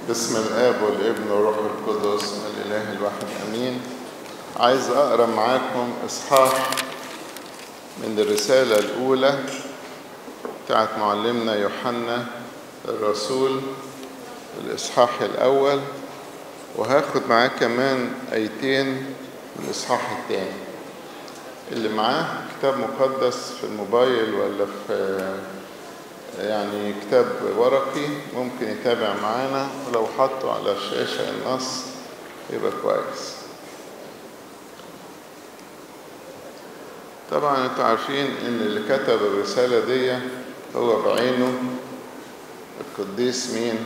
باسم الآب والابن والروح القدس الإله الواحد أمين عايز أقرأ معاكم إصحاح من الرسالة الأولى بتاعت معلمنا يوحنا الرسول الإصحاح الأول وهاخد معاه كمان آيتين من الإصحاح الثاني اللي معاه كتاب مقدس في الموبايل ولا في يعني كتاب ورقي ممكن يتابع معانا ولو حطوا على الشاشة النص يبقى كويس طبعا انتوا عارفين ان اللي كتب الرسالة دي هو بعينه القديس مين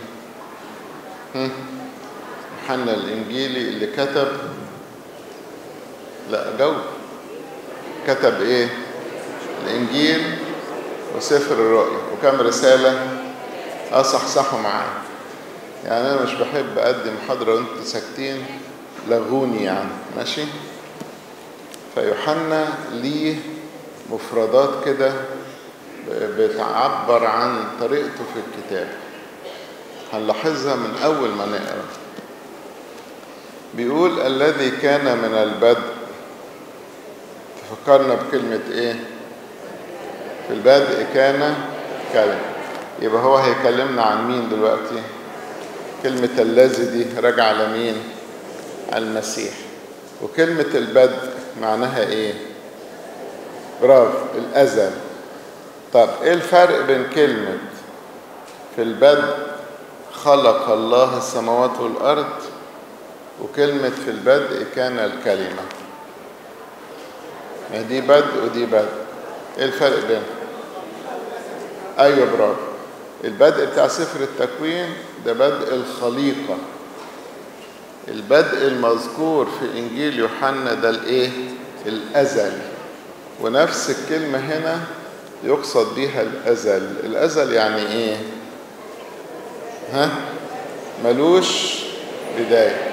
يوحنا الانجيلي اللي كتب لا جو كتب ايه الانجيل وسفر الرؤيا وكم رسالة أصحصحوا معايا يعني أنا مش بحب أقدم محاضرة وأنتوا ساكتين لغوني يعني ماشي فيوحنا ليه مفردات كده بتعبر عن طريقته في الكتاب هنلاحظها من أول ما نقرأ بيقول الذي كان من البدء تفكرنا بكلمة إيه في البدء كان كلمة يبقى هو هيكلمنا عن مين دلوقتي كلمة الذي دي راجعة لمين على المسيح وكلمة البدء معناها ايه برافو الأزل طب ايه الفرق بين كلمة في البدء خلق الله السماوات والأرض وكلمة في البدء كان الكلمة ما دي بدء ودي بدء ايه الفرق بينهم ايوه برافو البدء بتاع سفر التكوين ده بدء الخليقة البدء المذكور في انجيل يوحنا ده الايه الازل ونفس الكلمة هنا يقصد بيها الازل الازل يعني ايه ها ملوش بداية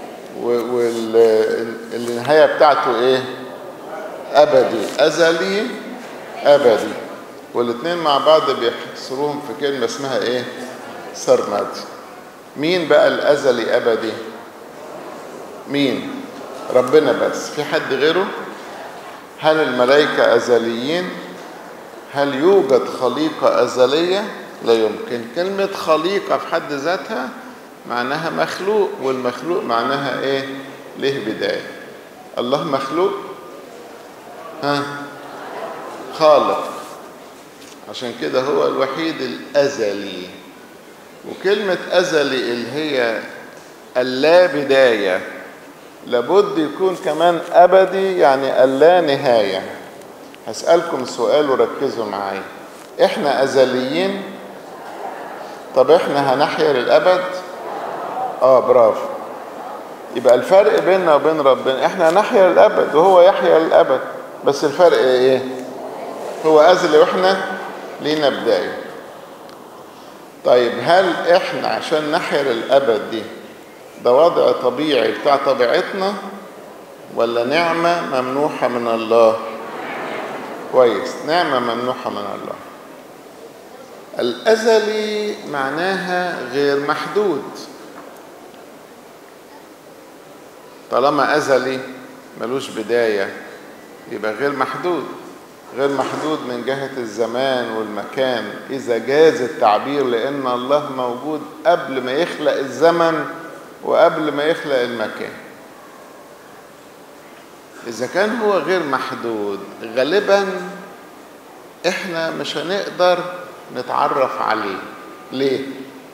والنهاية بتاعته ايه ابدي ازلي ابدي والاثنين مع بعض بيحصروهم في كلمه اسمها ايه سرمدي مين بقى الازلي ابدي مين ربنا بس في حد غيره هل الملائكه ازليين هل يوجد خليقه ازليه لا يمكن كلمه خليقه في حد ذاتها معناها مخلوق والمخلوق معناها ايه له بدايه الله مخلوق ها خالق عشان كده هو الوحيد الأزلي وكلمة أزلي اللي هي اللا بداية لابد يكون كمان أبدي يعني اللا نهاية هسألكم سؤال وركزوا معايا إحنا أزليين طب إحنا هنحيا للأبد آه برافو يبقى الفرق بيننا وبين ربنا إحنا هنحيا للأبد وهو يحيا للأبد بس الفرق ايه هو ازلي واحنا لينا بدايه طيب هل احنا عشان نحيا للابد دي ده وضع طبيعي بتاع طبيعتنا ولا نعمه ممنوحه من الله كويس نعمه ممنوحه من الله الازلي معناها غير محدود طالما ازلي ملوش بدايه يبقى غير محدود غير محدود من جهة الزمان والمكان إذا جاز التعبير لأن الله موجود قبل ما يخلق الزمن وقبل ما يخلق المكان إذا كان هو غير محدود غالبا إحنا مش هنقدر نتعرف عليه ليه؟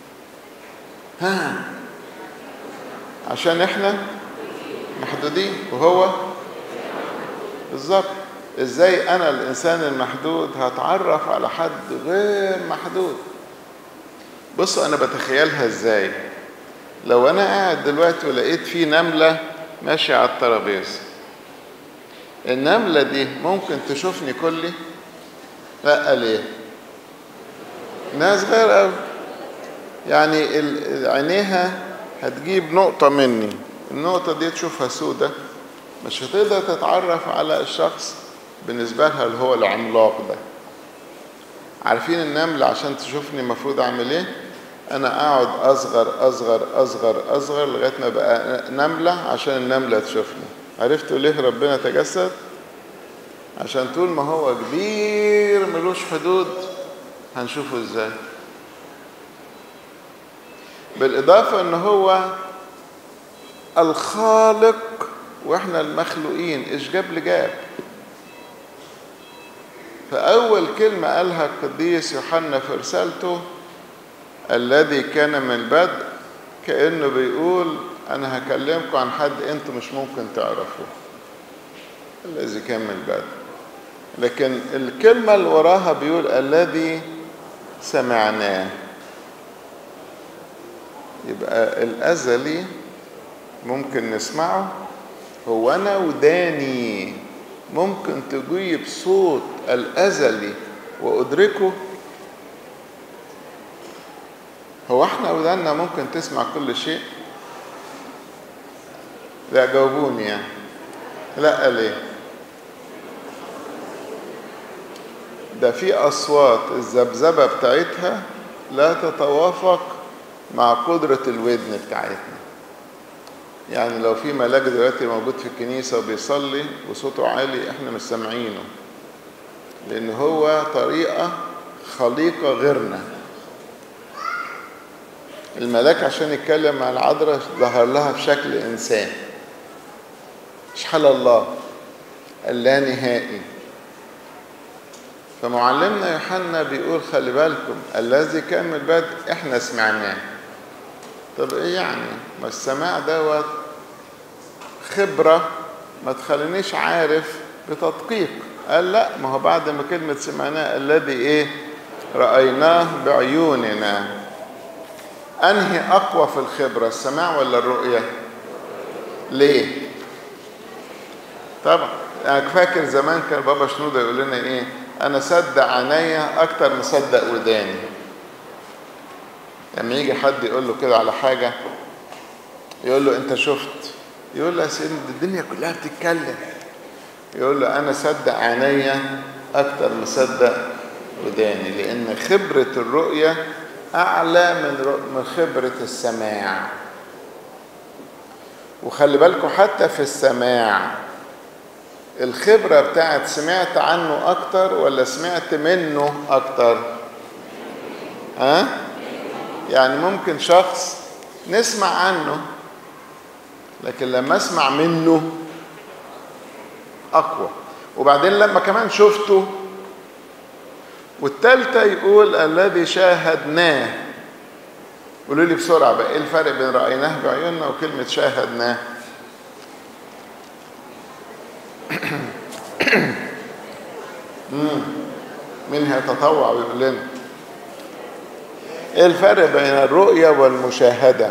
ها عشان إحنا محدودين وهو بالظبط ازاي انا الانسان المحدود هتعرف على حد غير محدود بصوا انا بتخيلها ازاي لو انا قاعد دلوقتي ولقيت في نملة ماشية على الترابيزة النملة دي ممكن تشوفني كلي لا ليه انها صغيرة قوي يعني عينيها هتجيب نقطة مني النقطة دي تشوفها سودة مش هتقدر تتعرف على الشخص بالنسبة لها اللي هو العملاق ده عارفين النملة عشان تشوفني المفروض أعمل إيه؟ انا اقعد اصغر اصغر اصغر اصغر لغايه ما بقى نمله عشان النمله تشوفني عرفتوا ليه ربنا تجسد عشان طول ما هو كبير ملوش حدود هنشوفه ازاي بالاضافه ان هو الخالق واحنا المخلوقين ايش جاب لجاب فاول كلمه قالها القديس يوحنا في رسالته الذي كان من البدء كانه بيقول انا هكلمكم عن حد انتم مش ممكن تعرفوه الذي كان من البدء لكن الكلمه اللي وراها بيقول الذي سمعناه يبقى الازلي ممكن نسمعه هو انا وداني ممكن تجيب صوت الازلي وادركه هو احنا ودانا ممكن تسمع كل شيء لا جاوبوني يعني لا ليه ده في اصوات الذبذبه بتاعتها لا تتوافق مع قدره الودن بتاعتنا يعني لو في ملاك دلوقتي موجود في الكنيسة وبيصلي وصوته عالي احنا مش سامعينه لأن هو طريقة خليقة غيرنا الملاك عشان يتكلم مع العذراء ظهر لها في شكل إنسان شحال الله اللانهائي فمعلمنا يوحنا بيقول خلي بالكم الذي كان من البدء احنا سمعناه طب ايه يعني ما السماع دوت خبرة ما تخلينيش عارف بتدقيق قال لا ما هو بعد ما كلمة سمعناه الذي ايه رأيناه بعيوننا أنهي أقوى في الخبرة السماع ولا الرؤية ليه طبعا أنا فاكر زمان كان بابا شنودة يقول لنا إيه أنا صدق عينيا أكتر من صدق وداني لما يجي حد يقول له كده على حاجة يقول له أنت شفت يقول له يا سيدي الدنيا كلها بتتكلم يقول له أنا صدق عينيا أكتر من صدق وداني لأن خبرة الرؤية أعلى من من خبرة السماع وخلي بالكم حتى في السماع الخبرة بتاعت سمعت عنه أكتر ولا سمعت منه أكتر ها يعني ممكن شخص نسمع عنه لكن لما اسمع منه أقوى وبعدين لما كمان شفته والتالتة يقول الذي شاهدناه قولوا لي بسرعة بقى ايه الفرق بين رأيناه بعيوننا وكلمة شاهدناه مين هيتطوع ويقول لنا ايه الفرق بين الرؤية والمشاهدة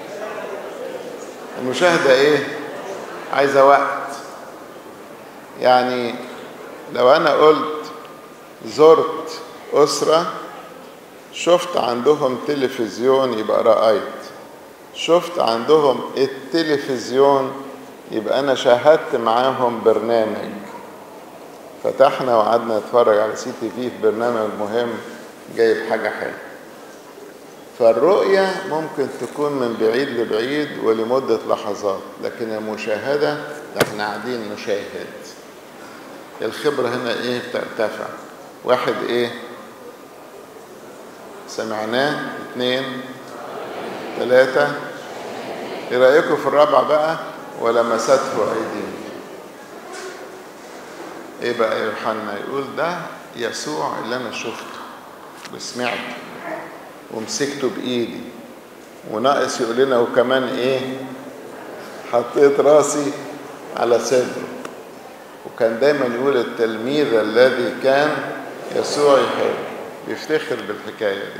المشاهدة ايه عايزة وقت يعني لو انا قلت زرت أسرة شفت عندهم تلفزيون يبقى رأيت شفت عندهم التلفزيون يبقى أنا شاهدت معاهم برنامج فتحنا وقعدنا نتفرج على سي تي في في برنامج مهم جايب حاجة حلوة فالرؤية ممكن تكون من بعيد لبعيد ولمدة لحظات لكن المشاهدة ده احنا قاعدين نشاهد الخبرة هنا ايه بترتفع واحد ايه سمعناه اثنين ثلاثة ايه رأيكم في الرابعة بقى ولمسته ايديهم ايه بقى يا يوحنا يقول ده يسوع اللي انا شفته وسمعته ومسكته بايدي وناقص يقول لنا وكمان ايه حطيت راسي على صدره وكان دايما يقول التلميذ الذي كان يسوع يحب بيفتخر بالحكاية دي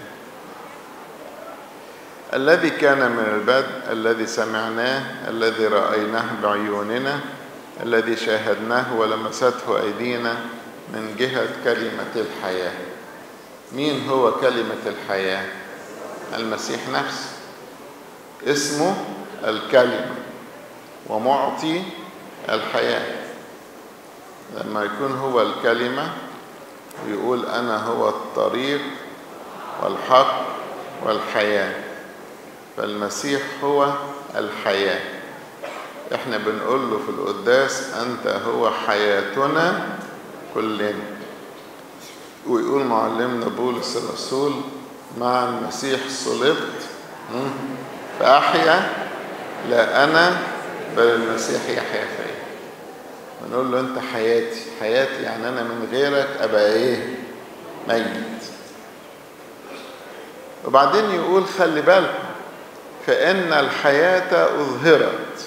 الذي كان من البدء الذي سمعناه الذي رأيناه بعيوننا الذي شاهدناه ولمسته أيدينا من جهة كلمة الحياة مين هو كلمة الحياة المسيح نفسه اسمه الكلمة ومعطي الحياة لما يكون هو الكلمة ويقول أنا هو الطريق والحق والحياة فالمسيح هو الحياة احنا بنقول له في القداس انت هو حياتنا كلنا ويقول معلمنا بولس الرسول مع المسيح صلبت فأحيا لا أنا بل المسيح يحيا فيا بنقول له أنت حياتي حياتي يعني أنا من غيرك أبقى إيه ميت وبعدين يقول خلي بالكم فإن الحياة أظهرت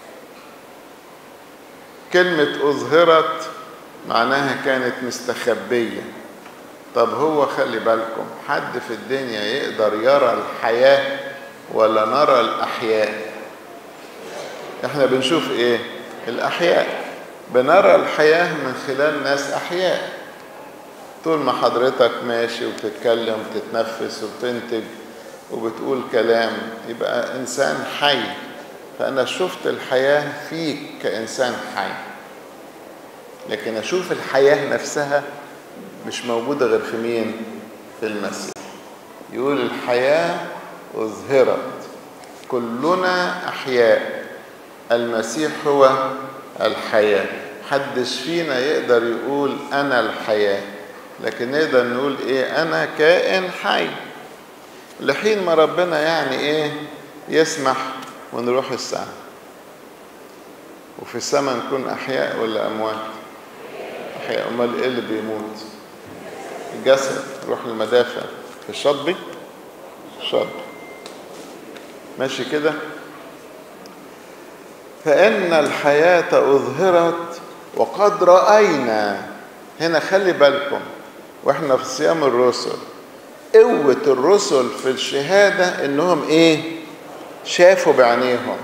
كلمة أظهرت معناها كانت مستخبية طب هو خلي بالكم حد في الدنيا يقدر يرى الحياة ولا نرى الأحياء احنا بنشوف ايه الأحياء بنرى الحياة من خلال ناس أحياء طول ما حضرتك ماشي وبتتكلم وتتنفس وبتنتج وبتقول كلام يبقى إنسان حي فأنا شفت الحياة فيك كإنسان حي لكن أشوف الحياة نفسها مش موجودة غير في مين؟ في المسيح يقول الحياة أظهرت كلنا أحياء المسيح هو الحياة محدش فينا يقدر يقول أنا الحياة لكن نقدر نقول إيه أنا كائن حي لحين ما ربنا يعني إيه يسمح ونروح السماء وفي السماء نكون أحياء ولا أموات أحياء أمال إيه اللي بيموت الجسد يروح للمدافع في الشطبي شطب ماشي كده فإن الحياة أظهرت وقد رأينا هنا خلي بالكم واحنا في صيام الرسل قوة الرسل في الشهادة انهم ايه شافوا بعينيهم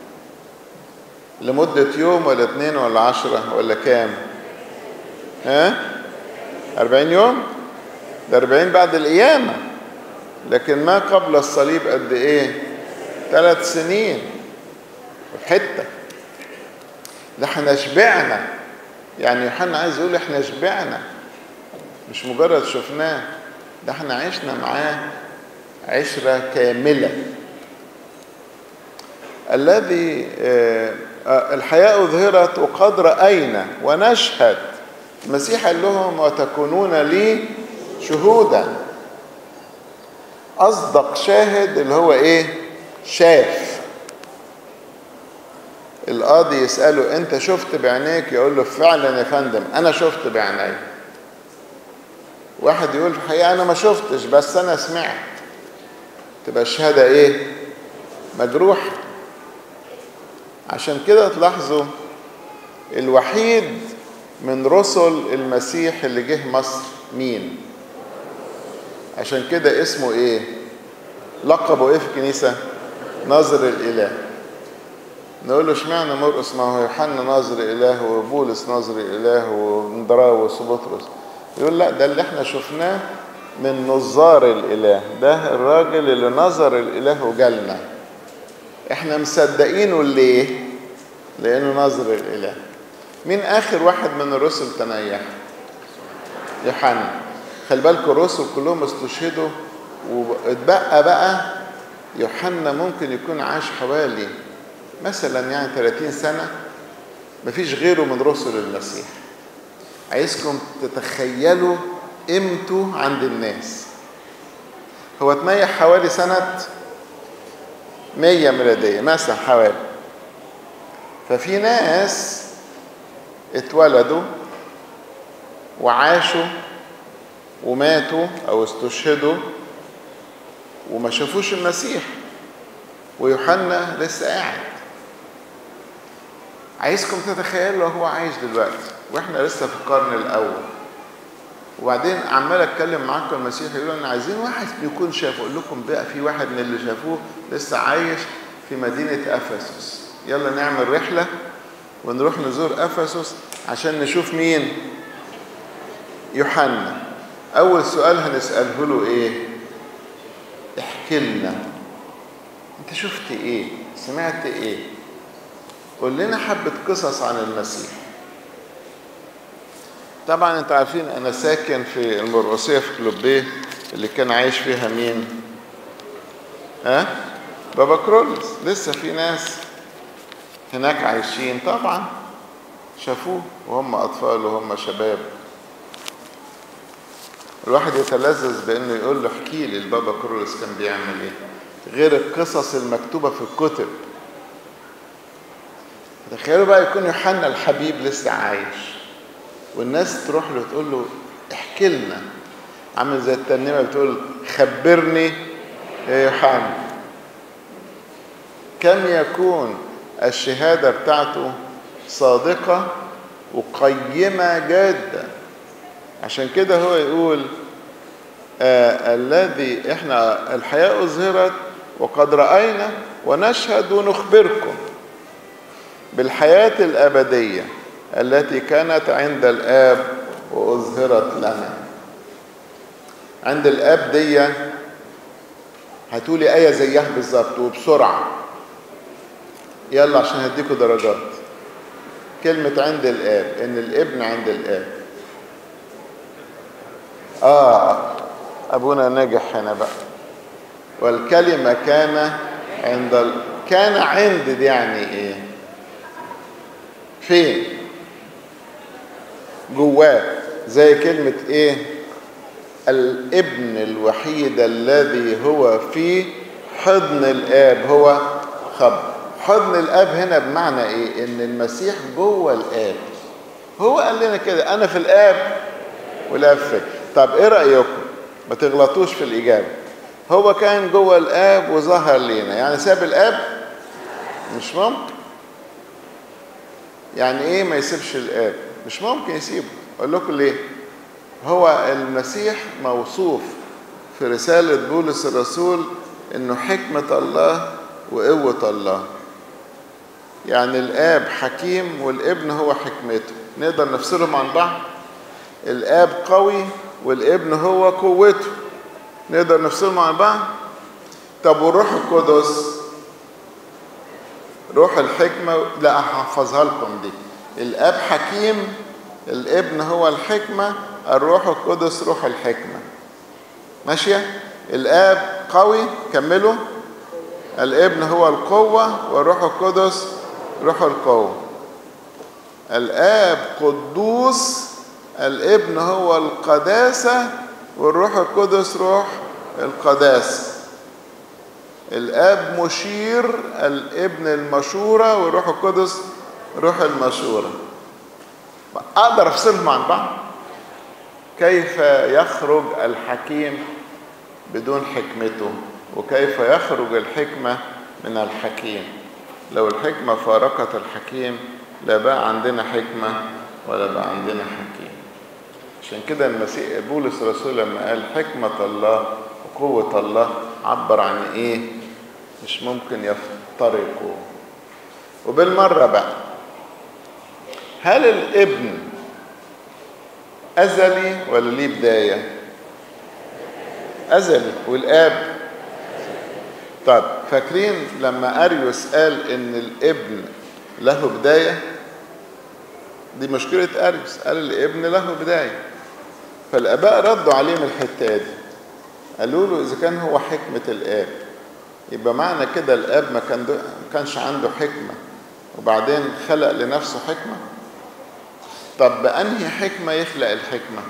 لمدة يوم ولا اتنين ولا عشرة ولا كام ها أربعين يوم ده أربعين بعد القيامة لكن ما قبل الصليب قد ايه ثلاث سنين في حتة ده احنا شبعنا يعني يوحنا عايز يقول احنا شبعنا مش مجرد شفناه ده احنا عشنا معاه عشرة كاملة الذي الحياة أظهرت وقد رأينا ونشهد المسيح قال لهم وتكونون لي شهودا أصدق شاهد اللي هو إيه شاف القاضي يسأله أنت شفت بعينيك يقول له فعلا يا فندم أنا شفت بعيني واحد يقول في الحقيقة أنا ما شفتش بس أنا سمعت تبقى الشهادة إيه مجروحة عشان كده تلاحظوا الوحيد من رسل المسيح اللي جه مصر مين عشان كده اسمه ايه لقبه ايه في الكنيسة ناظر الاله نقول له اشمعنى مرقس ما هو يوحنا ناظر اله وبولس ناظر اله وندراوس وبطرس يقول لا ده اللي احنا شفناه من نظار الاله ده الراجل اللي نظر الاله وجالنا احنا مصدقينه ليه لانه ناظر الاله مين اخر واحد من الرسل تنيح يوحنا خلي بالكم الرسل كلهم استشهدوا واتبقى بقى يوحنا ممكن يكون عاش حوالي مثلا يعني 30 سنة مفيش غيره من رسل المسيح عايزكم تتخيلوا قيمته عند الناس هو تنيح حوالي سنة 100 ميلادية مثلا حوالي ففي ناس اتولدوا وعاشوا وماتوا او استشهدوا وما شافوش المسيح ويوحنا لسه قاعد عايزكم تتخيلوا هو عايش دلوقتي واحنا لسه في القرن الاول وبعدين عمال اتكلم معاكم المسيح يقول لنا عايزين واحد يكون شافه اقول لكم بقى في واحد من اللي شافوه لسه عايش في مدينه افسس يلا نعمل رحله ونروح نزور افسس عشان نشوف مين يوحنا اول سؤال هنساله له ايه احكي لنا انت شفت ايه سمعت ايه قول لنا حبه قصص عن المسيح طبعا انتوا عارفين انا ساكن في المرقسيه في كلوبيه اللي كان عايش فيها مين ها بابا كرولس لسه في ناس هناك عايشين طبعا شافوه وهم اطفال وهم شباب الواحد يتلذذ بانه يقول له احكي لي البابا كرولس كان بيعمل ايه غير القصص المكتوبه في الكتب تخيلوا بقى يكون يوحنا الحبيب لسه عايش والناس تروح له تقول له احكي لنا عامل زي الترنيمه بتقول خبرني يا يوحنا كم يكون الشهاده بتاعته صادقه وقيمه جدا عشان كده هو يقول آه الذي احنا الحياه اظهرت وقد راينا ونشهد ونخبركم بالحياه الابديه التي كانت عند الاب واظهرت لنا عند الاب دي هتقولي ايه زيها بالظبط وبسرعه يلا عشان هديكوا درجات كلمة عند الآب إن الابن عند الآب آه أبونا نجح هنا بقى والكلمة كان عند ال... كان عند دي يعني إيه؟ فين؟ جواه زي كلمة إيه؟ الابن الوحيد الذي هو في حضن الآب هو خبر حضن الاب هنا بمعنى ايه ان المسيح جوه الاب هو قال لنا كده انا في الاب والاب فيك طب ايه رايكم ما تغلطوش في الاجابه هو كان جوه الاب وظهر لينا يعني ساب الاب مش ممكن يعني ايه ما يسيبش الاب مش ممكن يسيبه اقول لكم ليه هو المسيح موصوف في رساله بولس الرسول انه حكمه الله وقوه الله يعني الاب حكيم والابن هو حكمته نقدر نفصلهم عن بعض الاب قوي والابن هو قوته نقدر نفصلهم عن بعض طب والروح القدس روح الحكمة لا هحفظها لكم دي الاب حكيم الابن هو الحكمة الروح القدس روح الحكمة ماشية الاب قوي كملوا الابن هو القوة والروح القدس روح القوة الآب قدوس الابن هو القداسة والروح القدس روح القداسة الآب مشير الابن المشورة والروح القدس روح المشورة أقدر أفصلهم عن بعض كيف يخرج الحكيم بدون حكمته وكيف يخرج الحكمة من الحكيم لو الحكمة فارقت الحكيم لا بقى عندنا حكمة ولا بقى عندنا حكيم عشان كده المسيح بولس الرسول لما قال حكمة الله وقوة الله عبر عن ايه مش ممكن يفترقوا وبالمرة بقى هل الابن أزلي ولا ليه بداية أزلي والآب طب فاكرين لما أريوس قال إن الابن له بداية دي مشكلة أريوس قال الابن له بداية فالآباء ردوا عليه من الحتة دي قالوا له إذا كان هو حكمة الآب يبقى معنى كده الآب ما كان ما كانش عنده حكمة وبعدين خلق لنفسه حكمة طب بأنهي حكمة يخلق الحكمة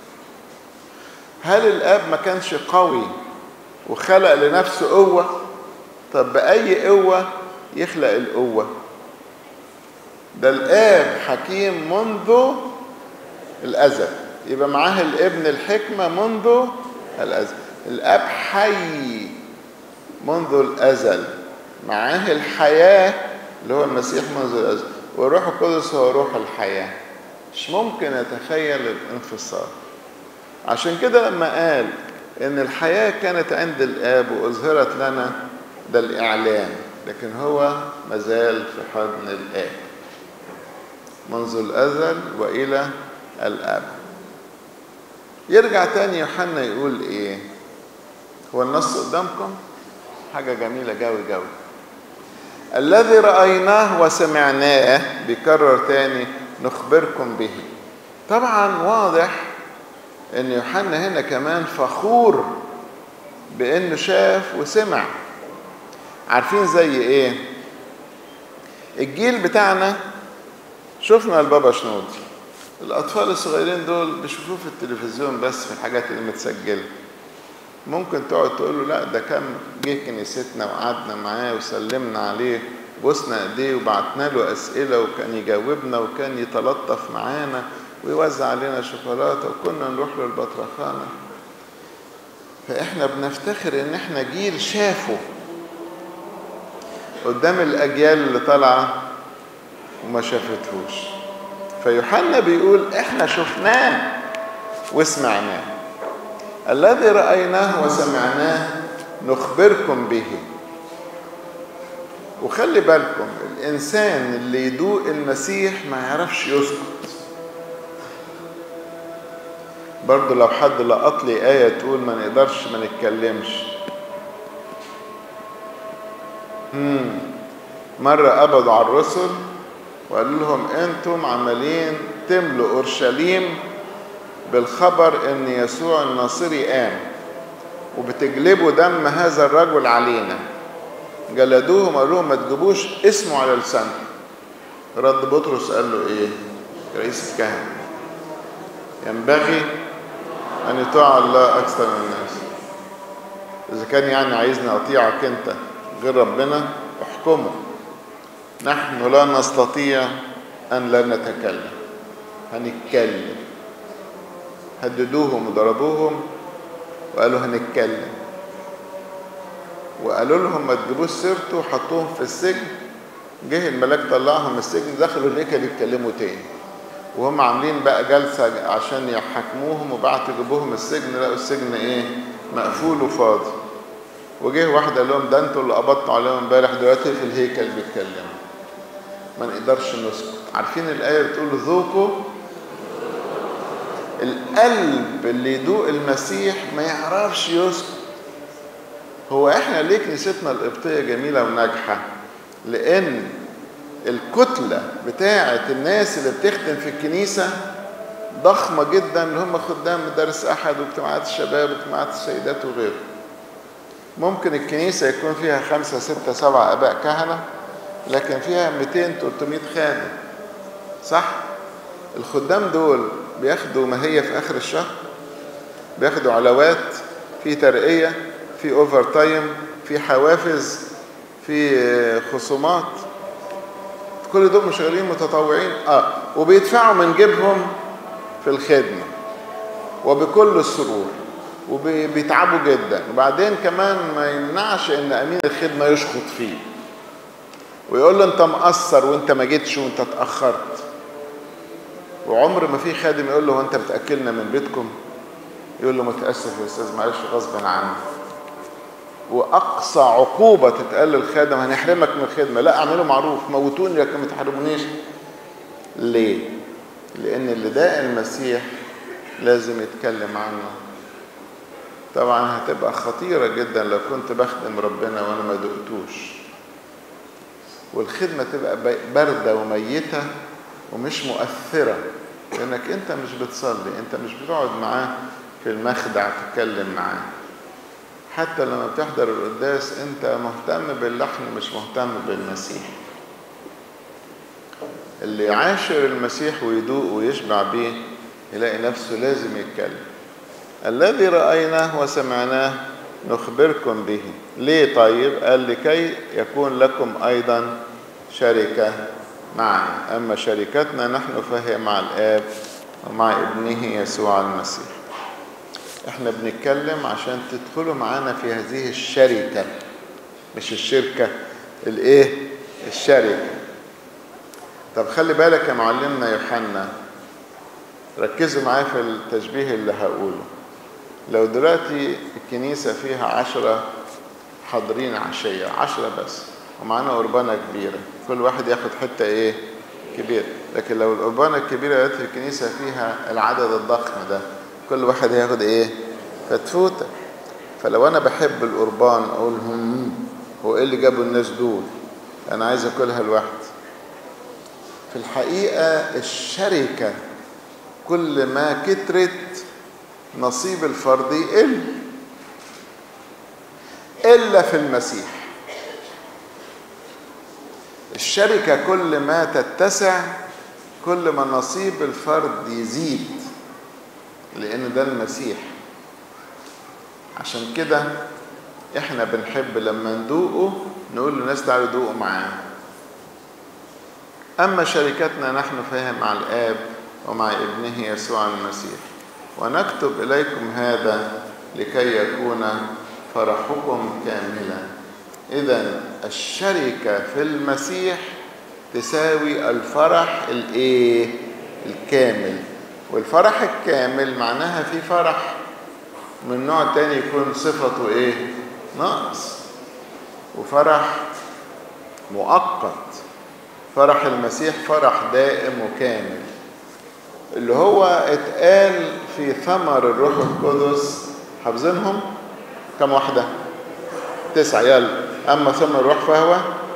هل الآب ما كانش قوي وخلق لنفسه قوة طب بأي قوة يخلق القوة ده الآب حكيم منذ الأزل يبقى معاه الابن الحكمة منذ الأزل الأب حي منذ الأزل معاه الحياة اللي هو المسيح منذ الأزل والروح القدس هو روح الحياة مش ممكن أتخيل الانفصال عشان كده لما قال إن الحياة كانت عند الآب وأظهرت لنا ده الإعلان لكن هو مازال في حضن الآب منذ الأزل وإلى الأب يرجع تاني يوحنا يقول إيه هو النص قدامكم حاجة جميلة جوي جوي الذي رأيناه وسمعناه بيكرر تاني نخبركم به طبعا واضح ان يوحنا هنا كمان فخور بانه شاف وسمع عارفين زي ايه الجيل بتاعنا شفنا البابا شنودي الاطفال الصغيرين دول بيشوفوه في التلفزيون بس في الحاجات اللي متسجله ممكن تقعد تقول له لا ده كان جه كنيستنا وقعدنا معاه وسلمنا عليه بوسنا ايديه وبعتنا له اسئله وكان يجاوبنا وكان يتلطف معانا ويوزع علينا شوكولاته وكنا نروح له البطرخانه فاحنا بنفتخر ان احنا جيل شافه قدام الاجيال اللي طالعه وما شافتهوش فيوحنا بيقول احنا شفناه وسمعناه الذي رايناه وسمعناه نخبركم به وخلي بالكم الانسان اللي يدوق المسيح ما يعرفش يسكت برضه لو حد لقط لي آية تقول ما نقدرش ما نتكلمش مم. مرة قبضوا على الرسل وقالوا لهم انتم عمالين تملوا اورشليم بالخبر ان يسوع الناصري قام وبتجلبوا دم هذا الرجل علينا جلدوهم قالوا لهم ما تجيبوش اسمه على لسانكم رد بطرس قال له ايه رئيس الكهنه ينبغي ان يطاع الله اكثر من الناس اذا كان يعني عايزني اطيعك انت غير ربنا احكمه نحن لا نستطيع ان لا نتكلم هنتكلم هددوهم وضربوهم وقالوا هنتكلم وقالوا لهم ما تجيبوش سيرته وحطوهم في السجن جه الملاك طلعهم من السجن دخلوا الهيكل يتكلموا تاني وهم عاملين بقى جلسة عشان يحاكموهم وبعتوا يجيبوهم السجن لقوا السجن ايه مقفول وفاضي وجه واحد قال لهم ده انتوا اللي قبضتوا عليهم امبارح دلوقتي في الهيكل بيتكلموا ما نقدرش نسكت عارفين الآية بتقول ذوقوا القلب اللي يدوق المسيح ما يعرفش يسكت هو احنا ليه كنيستنا القبطية جميلة وناجحة لأن الكتلة بتاعة الناس اللي بتخدم في الكنيسة ضخمة جدا اللي هم خدام مدارس أحد واجتماعات الشباب واجتماعات السيدات وغيره ممكن الكنيسة يكون فيها خمسة ستة سبعة آباء كهنة لكن فيها 200 300 خادم صح؟ الخدام دول بياخدوا ماهية في آخر الشهر بياخدوا علاوات في ترقية في اوفر تايم في حوافز في خصومات كل دول مش شغالين متطوعين اه وبيدفعوا من جيبهم في الخدمة وبكل السرور وبيتعبوا جدا وبعدين كمان ما يمنعش ان امين الخدمة يشخط فيه ويقول له انت مقصر وانت ما جيتش وانت اتأخرت وعمر ما في خادم يقول له هو انت بتاكلنا من بيتكم يقول له متاسف يا استاذ معلش غصبا عني واقصى عقوبه تتقال للخادم هنحرمك من الخدمه لا اعملوا معروف موتوني لكن ما تحرمونيش ليه لان اللي داق المسيح لازم يتكلم عنه طبعا هتبقى خطيره جدا لو كنت بخدم ربنا وانا ما دقتوش والخدمه تبقى بارده وميته ومش مؤثرة لأنك أنت مش بتصلي أنت مش بتقعد معاه في المخدع تتكلم معاه حتى لما بتحضر القداس أنت مهتم باللحن مش مهتم بالمسيح اللي يعاشر المسيح ويدوق ويشبع بيه يلاقي نفسه لازم يتكلم الذي رأيناه وسمعناه نخبركم به ليه طيب قال لكي يكون لكم أيضا شركة معنا أما شركتنا نحن فهي مع الآب ومع ابنه يسوع المسيح احنا بنتكلم عشان تدخلوا معانا في هذه الشركة مش الشركة الايه الشركة طب خلي بالك يا معلمنا يوحنا ركزوا معايا في التشبيه اللي هقوله لو دلوقتي الكنيسة فيها عشرة حاضرين عشية عشرة بس ومعانا قربانة كبيرة كل واحد ياخد حتة ايه كبيرة لكن لو القربانة الكبيرة في الكنيسة فيها العدد الضخم ده كل واحد ياخد ايه فتفوتة فلو انا بحب القربان اقول هم هو ايه اللي جابوا الناس دول انا عايز اكلها لوحدي في الحقيقة الشركة كل ما كترت نصيب الفرد يقل إلا في المسيح الشركة كل ما تتسع كل ما نصيب الفرد يزيد لأن ده المسيح عشان كده احنا بنحب لما ندوقه نقول للناس تعالوا دوقوا معاه أما شركتنا نحن فهي مع الآب ومع ابنه يسوع المسيح ونكتب إليكم هذا لكي يكون فرحكم كاملا إذا الشركة في المسيح تساوي الفرح الإيه؟ الكامل والفرح الكامل معناها في فرح من نوع تاني يكون صفته إيه؟ ناقص وفرح مؤقت فرح المسيح فرح دائم وكامل اللي هو اتقال في ثمر الروح القدس حافظينهم كم واحدة تسعة يلا أما ثمر الروح فهو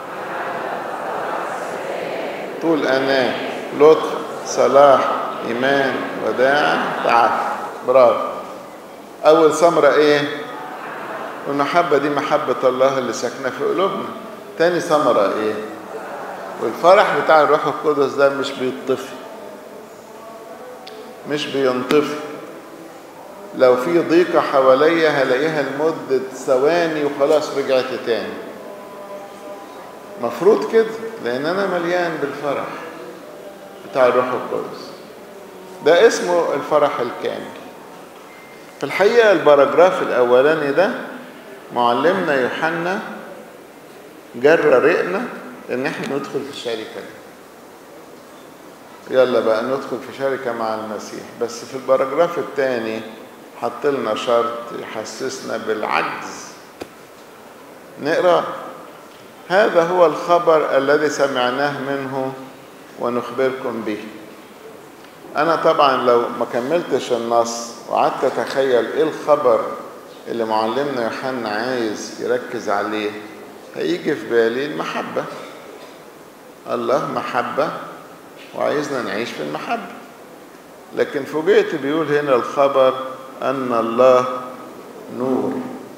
طول أناة لطف صلاح إيمان وداع تعافي برافو أول ثمرة إيه؟ والمحبة دي محبة الله اللي ساكنة في قلوبنا تاني ثمرة إيه؟ والفرح بتاع الروح القدس ده مش بيطفي مش بينطفي لو في ضيقة حواليا هلاقيها لمدة ثواني وخلاص رجعت تاني مفروض كده لأن أنا مليان بالفرح بتاع الروح القدس ده اسمه الفرح الكامل في الحقيقة الباراجراف الأولاني ده معلمنا يوحنا جرى رقنا إن احنا ندخل في الشركة دي يلا بقى ندخل في شركة مع المسيح بس في الباراجراف الثاني حط لنا شرط يحسسنا بالعجز نقرا هذا هو الخبر الذي سمعناه منه ونخبركم به انا طبعا لو ما كملتش النص وقعدت اتخيل ايه الخبر اللي معلمنا يوحنا عايز يركز عليه هيجي في بالي المحبه الله محبه وعايزنا نعيش في المحبه لكن فوجئت بيقول هنا الخبر ان الله نور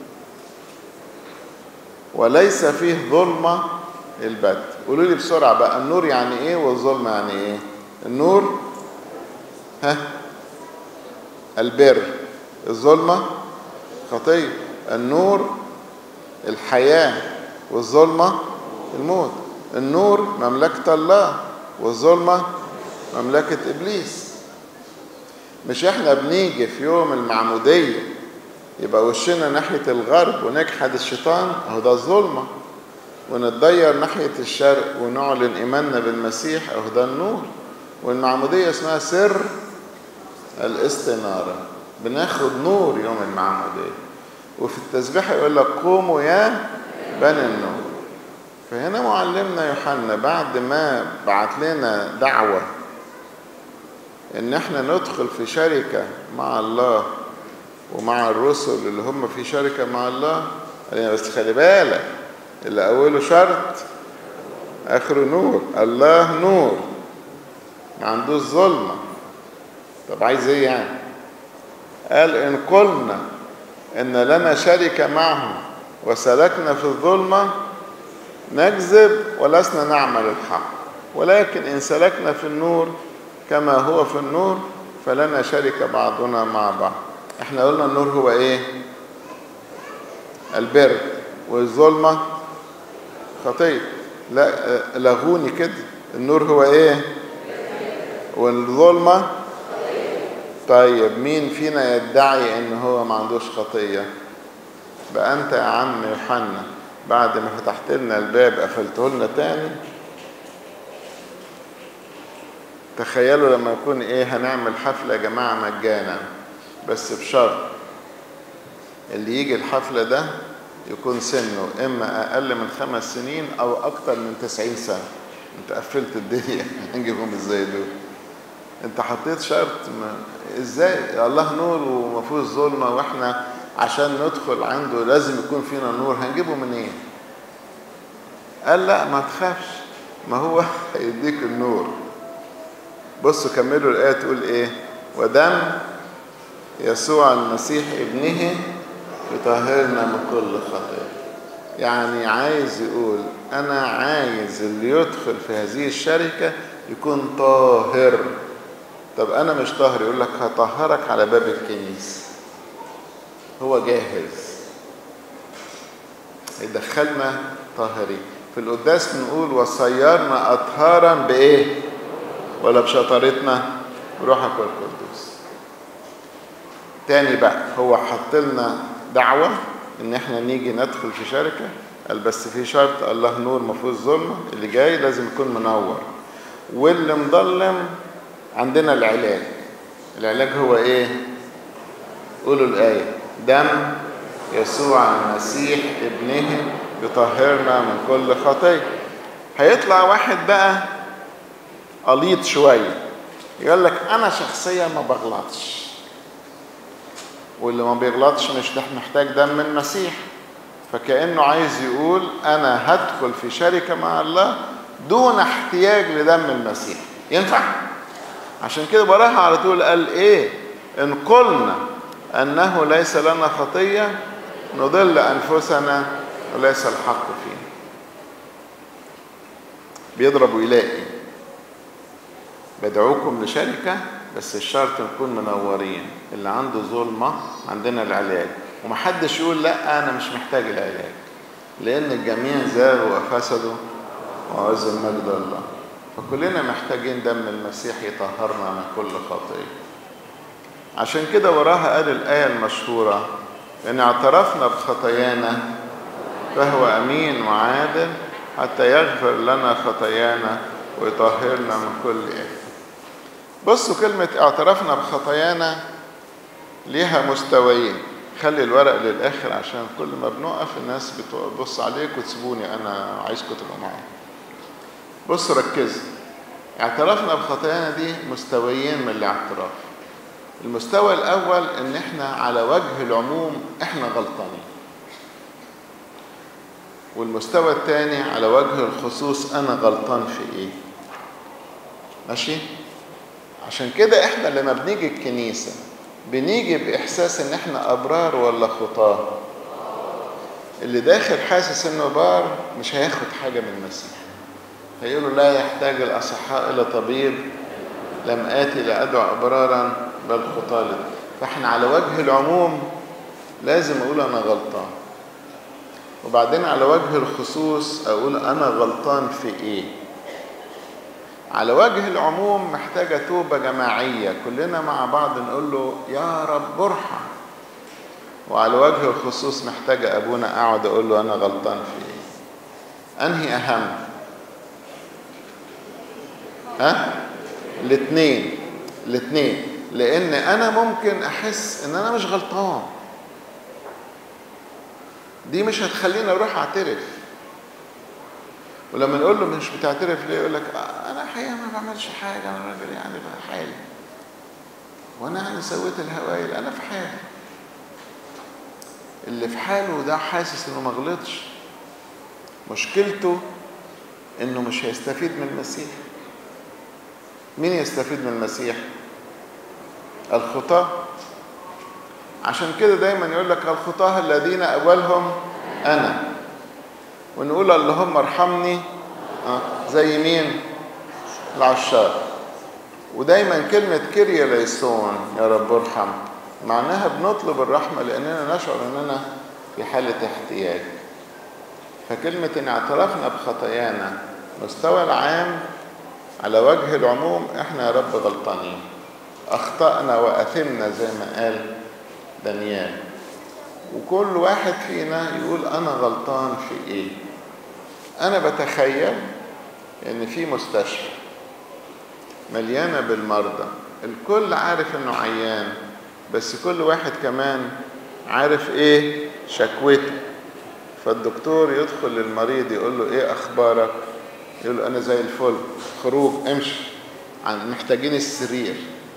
وليس فيه ظلمه البت قولوا لي بسرعه بقى النور يعني ايه والظلمه يعني ايه النور ها البر الظلمه خطيه النور الحياه والظلمه الموت النور مملكه الله والظلمه مملكه ابليس مش احنا بنيجي في يوم المعموديه يبقى وشنا ناحيه الغرب ونجحد الشيطان اهو ده الظلمه ونتضير ناحيه الشرق ونعلن ايماننا بالمسيح اهو ده النور والمعموديه اسمها سر الاستناره بناخد نور يوم المعموديه وفي التسبيح يقول لك قوموا يا بني النور فهنا معلمنا يوحنا بعد ما بعت لنا دعوه ان احنا ندخل في شركه مع الله ومع الرسل اللي هم في شركه مع الله قال بس خلي بالك اللي اوله شرط اخره نور الله نور ما عندوش ظلمه طب عايز ايه يعني قال ان قلنا ان لنا شركه معه وسلكنا في الظلمه نكذب ولسنا نعمل الحق ولكن ان سلكنا في النور كما هو في النور فلنا شركه بعضنا مع بعض احنا قلنا النور هو ايه البر والظلمه خطيه لا لغوني كده النور هو ايه والظلمه طيب مين فينا يدعي ان هو ما عندوش خطيه بقى انت يا عم يوحنا بعد ما فتحت لنا الباب قفلته لنا تاني تخيلوا لما يكون ايه هنعمل حفله يا جماعه مجانا بس بشرط اللي يجي الحفله ده يكون سنه اما اقل من خمس سنين او اكتر من تسعين سنه انت قفلت الدنيا هنجيبهم ازاي دول انت حطيت شرط ما ازاي الله نور وما فيهوش ظلمه واحنا عشان ندخل عنده لازم يكون فينا نور هنجيبه منين إيه؟ قال لا ما تخافش ما هو هيديك النور بصوا كملوا الايه تقول ايه ودم يسوع المسيح ابنه يطهرنا من كل خطيه يعني عايز يقول انا عايز اللي يدخل في هذه الشركة يكون طاهر طب انا مش طاهر يقول لك هطهرك على باب الكنيسة هو جاهز يدخلنا طاهرين في القداس بنقول وصيرنا اطهارا بايه ولا بشطارتنا بروحك والقدوس تاني بقى هو حط لنا دعوة ان احنا نيجي ندخل في شركة قال بس في شرط الله نور ما فيهوش ظلمة اللي جاي لازم يكون منور واللي مظلم عندنا العلاج العلاج هو ايه قولوا الآية دم يسوع المسيح ابنه يطهرنا من كل خطية هيطلع واحد بقى قليط شوية يقول لك أنا شخصيا ما بغلطش واللي ما بيغلطش مش محتاج دم المسيح فكأنه عايز يقول أنا هدخل في شركة مع الله دون احتياج لدم المسيح ينفع؟ عشان كده براها على طول قال إيه؟ إن قلنا أنه ليس لنا خطية نضل أنفسنا وليس الحق فينا بيضرب ويلاقي بدعوكم لشركة بس الشرط نكون منورين اللي عنده ظلمة عندنا العلاج ومحدش يقول لا أنا مش محتاج العلاج لأن الجميع زاغوا وفسدوا وعز المجد الله فكلنا محتاجين دم المسيح يطهرنا من كل خطية عشان كده وراها قال الآية المشهورة إن اعترفنا بخطايانا فهو أمين وعادل حتى يغفر لنا خطايانا ويطهرنا من كل إثم بصوا كلمة اعترفنا بخطايانا ليها مستويين خلي الورق للآخر عشان كل ما بنقف الناس بتبص عليك وتسيبوني أنا عايزكم تبقوا معايا بصوا ركزوا اعترفنا بخطايانا دي مستويين من الاعتراف المستوى الأول إن إحنا على وجه العموم إحنا غلطانين والمستوى الثاني على وجه الخصوص أنا غلطان في إيه ماشي عشان كده إحنا لما بنيجي الكنيسة بنيجي بإحساس إن إحنا أبرار ولا خطاة اللي داخل حاسس إنه بار مش هياخد حاجة من المسيح هيقولوا لا يحتاج الأصحاء إلى طبيب لم آتي لأدعو أبرارا بل خطاة فإحنا على وجه العموم لازم أقول أنا غلطان وبعدين على وجه الخصوص أقول أنا غلطان في إيه على وجه العموم محتاجة توبة جماعية كلنا مع بعض نقول له يا رب ارحم وعلى وجه الخصوص محتاجة أبونا أقعد أقول له أنا غلطان في إيه أنهي أهم ها الاثنين الاثنين لان انا ممكن احس ان انا مش غلطان دي مش هتخليني اروح اعترف ولما نقول له مش بتعترف ليه يقول لك انا الحقيقه ما بعملش حاجه انا راجل يعني في حالي وانا يعني سويت الهوايل انا في حالي اللي في حاله ده حاسس انه ما غلطش مشكلته انه مش هيستفيد من المسيح مين يستفيد من المسيح الخطاة عشان كده دايما يقول لك الخطاة الذين أولهم أنا ونقول اللهم ارحمني آه زي مين العشار ودايما كلمة كيريا ليسون يا رب ارحم معناها بنطلب الرحمة لأننا نشعر أننا في حالة احتياج فكلمة إن اعترفنا بخطايانا مستوى العام على وجه العموم احنا يا رب غلطانين اخطأنا واثمنا زي ما قال دانيال وكل واحد فينا يقول انا غلطان في ايه انا بتخيل ان في مستشفى مليانة بالمرضى الكل عارف انه عيان بس كل واحد كمان عارف ايه شكوته فالدكتور يدخل للمريض يقول له ايه اخبارك يقول له انا زي الفل خروج امشي محتاجين السرير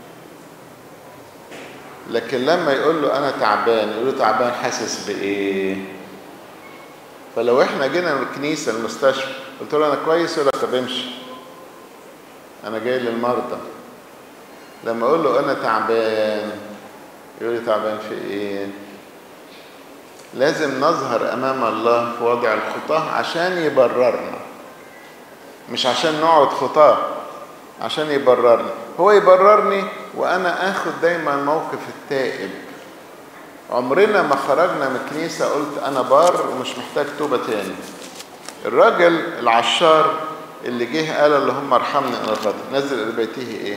لكن لما يقول له انا تعبان يقول له تعبان حاسس بايه فلو احنا جينا الكنيسه المستشفى قلت له انا كويس يقول لك طب امشي انا جاي للمرضى لما اقول له انا تعبان يقول لي تعبان في ايه لازم نظهر امام الله في وضع الخطاه عشان يبررنا مش عشان نقعد خطاه عشان يبررني هو يبررني وانا اخد دايما موقف التائب عمرنا ما خرجنا من الكنيسة قلت أنا بار ومش محتاج توبة تاني الراجل العشار اللي جه قال اللهم ارحمني أنا الخطأ نزل إلى بيته إيه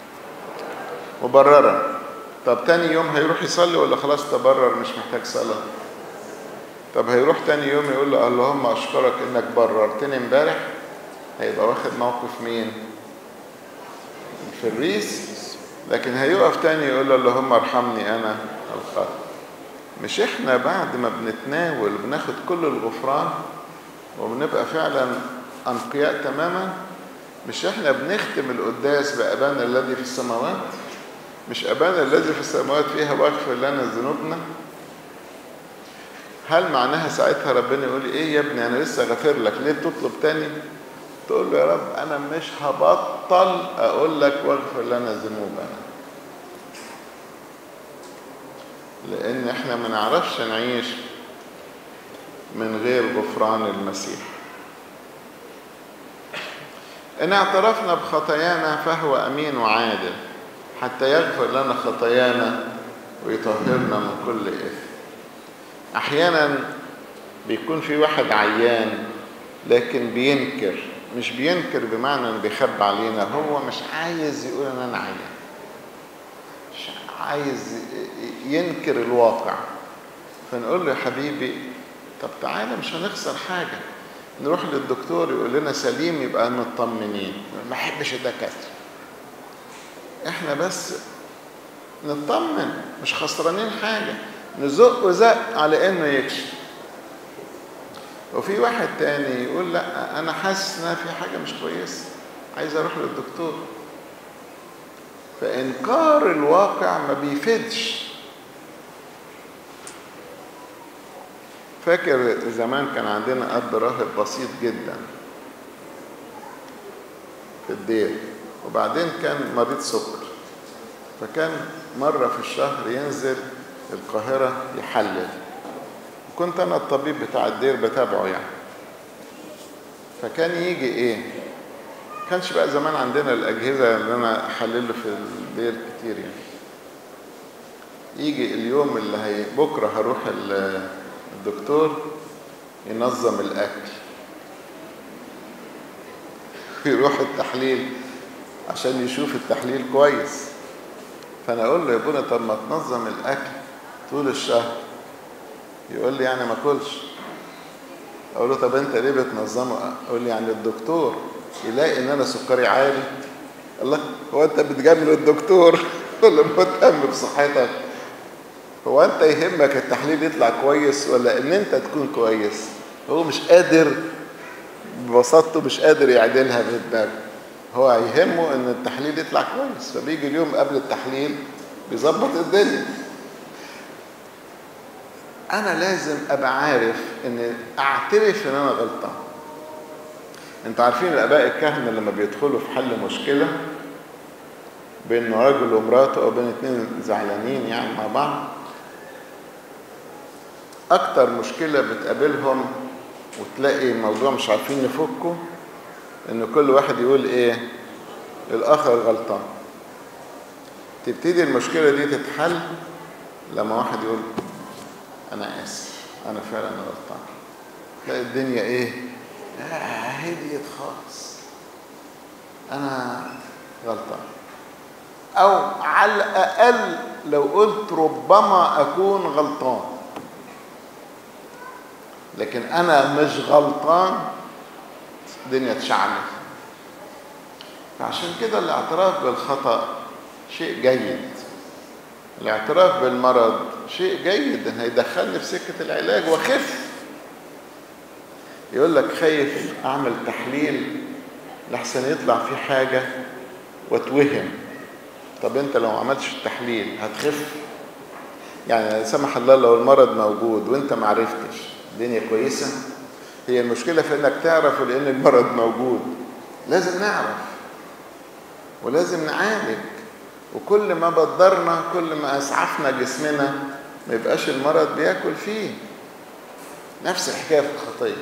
مبررا طب تاني يوم هيروح يصلي ولا خلاص تبرر مش محتاج صلاة طب هيروح تاني يوم يقول له اللهم أشكرك إنك بررتني امبارح هيبقى واخد موقف مين الفريس لكن هيقف تاني يقول له اللهم ارحمني أنا الخطأ مش احنا بعد ما بنتناول بناخد كل الغفران وبنبقى فعلا انقياء تماما مش احنا بنختم القداس بابانا الذي في السماوات مش ابانا الذي في السماوات فيها واغفر لنا ذنوبنا هل معناها ساعتها ربنا يقول ايه يا ابني انا لسه غافر لك ليه تطلب تاني تقول له يا رب انا مش هبطل اقول لك واغفر لنا ذنوبنا لان احنا ما نعرفش نعيش من غير غفران المسيح ان اعترفنا بخطايانا فهو امين وعادل حتى يغفر لنا خطايانا ويطهرنا من كل اثم احيانا بيكون في واحد عيان لكن بينكر مش بينكر بمعنى انه بيخبي علينا هو مش عايز يقول ان انا عيان مش عايز ينكر الواقع فنقول له يا حبيبي طب تعالى مش هنخسر حاجة نروح للدكتور يقول لنا سليم يبقى مطمنين ما احبش الدكاترة احنا بس نطمن مش خسرانين حاجة نزق زق على انه يكشف وفي واحد تاني يقول لا انا حاسس ان في حاجة مش كويسة عايز اروح للدكتور فإنكار الواقع ما بيفيدش فاكر زمان كان عندنا أب راهب بسيط جدا في الدير وبعدين كان مريض سكر فكان مرة في الشهر ينزل القاهرة يحلل كنت أنا الطبيب بتاع الدير بتابعه يعني فكان يجي إيه كانش بقى زمان عندنا الأجهزة اللي أنا أحلله في الدير كتير يعني يجي اليوم اللي هي بكرة هروح الدكتور ينظم الأكل يروح التحليل عشان يشوف التحليل كويس فأنا أقول له يا ابونا طب ما تنظم الأكل طول الشهر يقول لي يعني ما كلش أقول له طب أنت ليه بتنظمه؟ أقول لي يعني الدكتور يلاقي ان انا سكري عالي الله هو انت بتجامل الدكتور ولا مهتم بصحتك هو انت يهمك التحليل يطلع كويس ولا ان انت تكون كويس هو مش قادر ببساطته مش قادر يعدلها في دماغه هو يهمه ان التحليل يطلع كويس فبيجي اليوم قبل التحليل بيظبط الدنيا انا لازم ابقى عارف ان اعترف ان انا غلطان انتوا عارفين الاباء الكهنه لما بيدخلوا في حل مشكله بين راجل ومراته او بين اتنين زعلانين يعني مع بعض اكتر مشكله بتقابلهم وتلاقي الموضوع مش عارفين يفكوا ان كل واحد يقول ايه الاخر غلطان تبتدي المشكله دي تتحل لما واحد يقول انا اسف انا فعلا غلطان تلاقي الدنيا ايه هديت خالص انا غلطان او على الاقل لو قلت ربما اكون غلطان لكن انا مش غلطان الدنيا تشعلل فعشان كده الاعتراف بالخطا شيء جيد الاعتراف بالمرض شيء جيد ان هيدخلني في سكه العلاج واخف يقول لك خايف اعمل تحليل لحسن يطلع في حاجة واتوهم طب انت لو ما عملتش التحليل هتخف يعني لا سمح الله لو المرض موجود وانت ما عرفتش الدنيا كويسة هي المشكلة في انك تعرف لان المرض موجود لازم نعرف ولازم نعالج وكل ما بدرنا كل ما اسعفنا جسمنا ما يبقاش المرض بياكل فيه نفس الحكايه في الخطيه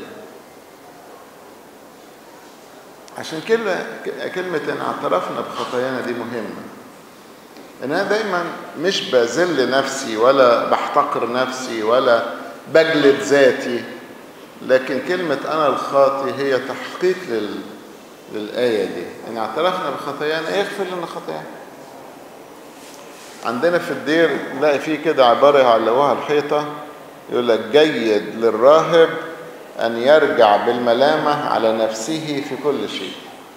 عشان كده كلمة إن اعترفنا بخطايانا دي مهمة. إن أنا دايما مش بذل نفسي ولا بحتقر نفسي ولا بجلد ذاتي لكن كلمة أنا الخاطي هي تحقيق لل... للآية دي إن اعترفنا بخطايانا يغفر لنا خطايانا عندنا في الدير نلاقي فيه كده عبارة يعلقوها على الحيطة يقول لك جيد للراهب أن يرجع بالملامة على نفسه في كل شيء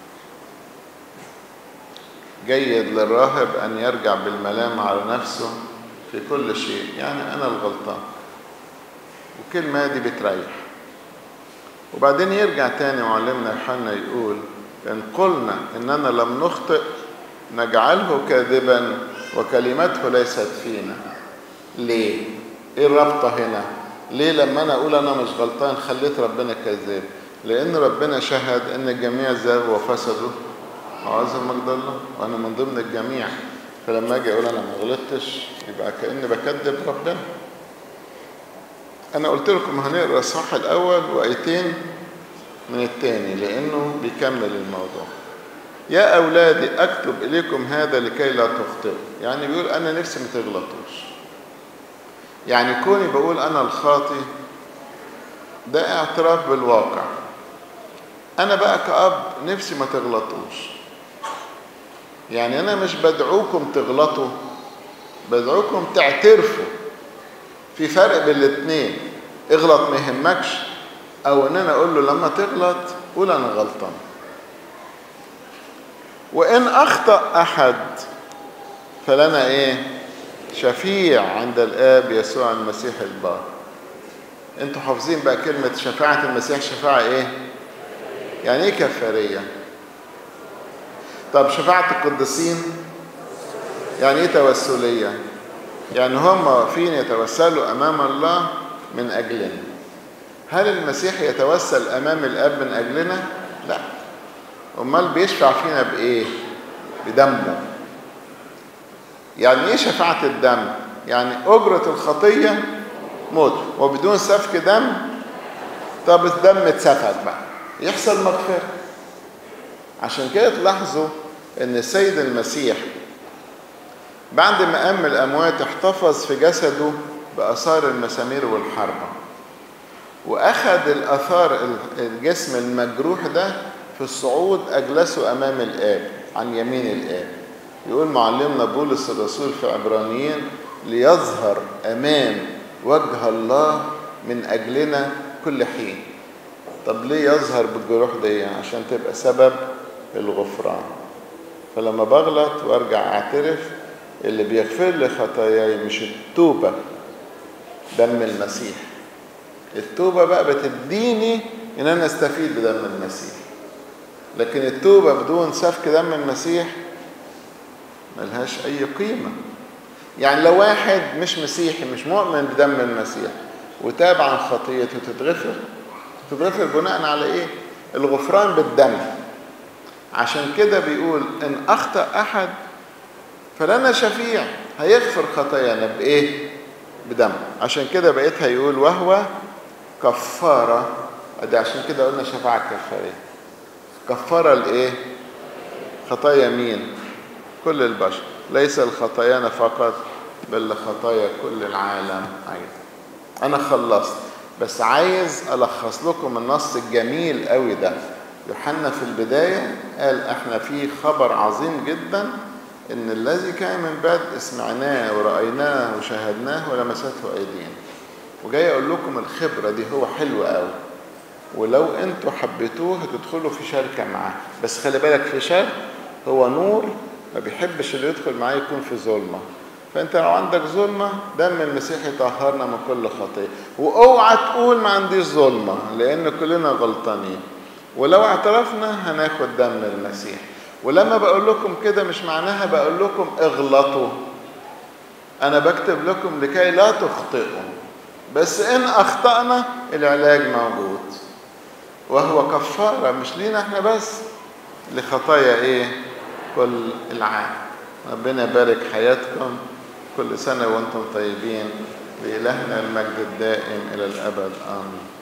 جيد للراهب أن يرجع بالملامة على نفسه في كل شيء يعني أنا الغلطان والكلمة دي بتريح وبعدين يرجع تاني معلمنا يوحنا يقول إن قلنا إننا لم نخطئ نجعله كاذبا وكلمته ليست فينا ليه؟ إيه الرابطة هنا؟ ليه لما أنا أقول أنا مش غلطان خليت ربنا كذاب؟ لأن ربنا شهد إن الجميع زاغوا وفسدوا وعظم مجد الله وأنا من ضمن الجميع فلما أجي أقول أنا ما غلطتش يبقى كأني بكذب ربنا أنا قلت لكم هنقرا الصح الأول وآيتين من التاني لأنه بيكمل الموضوع يا أولادي أكتب إليكم هذا لكي لا تخطئوا يعني بيقول أنا نفسي ما تغلطوش يعني كوني بقول أنا الخاطي ده اعتراف بالواقع أنا بقى كأب نفسي ما تغلطوش يعني أنا مش بدعوكم تغلطوا بدعوكم تعترفوا في فرق بين الاتنين اغلط ما يهمكش او ان انا اقول له لما تغلط قول انا غلطان وان اخطا احد فلنا ايه شفيع عند الاب يسوع المسيح البار انتوا حافظين بقى كلمه شفاعه المسيح شفاعه ايه يعني ايه كفاريه طب شفاعه القديسين يعني ايه توسليه يعني هم واقفين يتوسلوا امام الله من اجلنا هل المسيح يتوسل امام الاب من اجلنا لا امال بيشفع فينا بايه بدمه يعني ايه شفاعه الدم يعني اجره الخطيه موت وبدون سفك دم طب الدم اتسفك بقى يحصل مغفره عشان كده تلاحظوا ان السيد المسيح بعد ما قام الأموات احتفظ في جسده بآثار المسامير والحربة وأخذ الآثار الجسم المجروح ده في الصعود أجلسه أمام الآب عن يمين الآب يقول معلمنا بولس الرسول في عبرانيين ليظهر أمام وجه الله من أجلنا كل حين طب ليه يظهر بالجروح دي عشان تبقى سبب الغفران فلما بغلط وارجع اعترف اللي بيغفر لي خطاياي مش التوبة دم المسيح التوبة بقى بتديني ان انا استفيد بدم المسيح لكن التوبة بدون سفك دم المسيح ملهاش اي قيمة يعني لو واحد مش مسيحي مش مؤمن بدم المسيح وتاب عن خطيته تتغفر تتغفر بناء على ايه الغفران بالدم عشان كده بيقول ان اخطأ احد فلنا شفيع هيغفر خطايانا بايه بدم عشان كده بقيتها يقول وهو كفارة ادي عشان كده قلنا شفاعة كفارية كفارة لايه خطايا مين كل البشر ليس الخطايانا فقط بل خطايا كل العالم ايضا انا خلصت بس عايز الخص لكم النص الجميل قوي ده يوحنا في البداية قال احنا في خبر عظيم جدا ان الذي كان من بدء سمعناه ورأيناه وشاهدناه ولمسته ايدينا وجاي اقول لكم الخبرة دي هو حلو قوي ولو انتوا حبيتوه هتدخلوا في شركة معاه بس خلي بالك في شرك هو نور ما بيحبش اللي يدخل معاه يكون في ظلمة فانت لو عندك ظلمة دم المسيح يطهرنا من كل خطية واوعى تقول ما عنديش ظلمة لان كلنا غلطانين ولو اعترفنا هناخد دم المسيح ولما بقول لكم كده مش معناها بقول لكم اغلطوا انا بكتب لكم لكي لا تخطئوا بس ان اخطأنا العلاج موجود وهو كفارة مش لينا احنا بس لخطايا ايه كل العالم ربنا يبارك حياتكم كل سنة وانتم طيبين لإلهنا المجد الدائم إلى الأبد آمين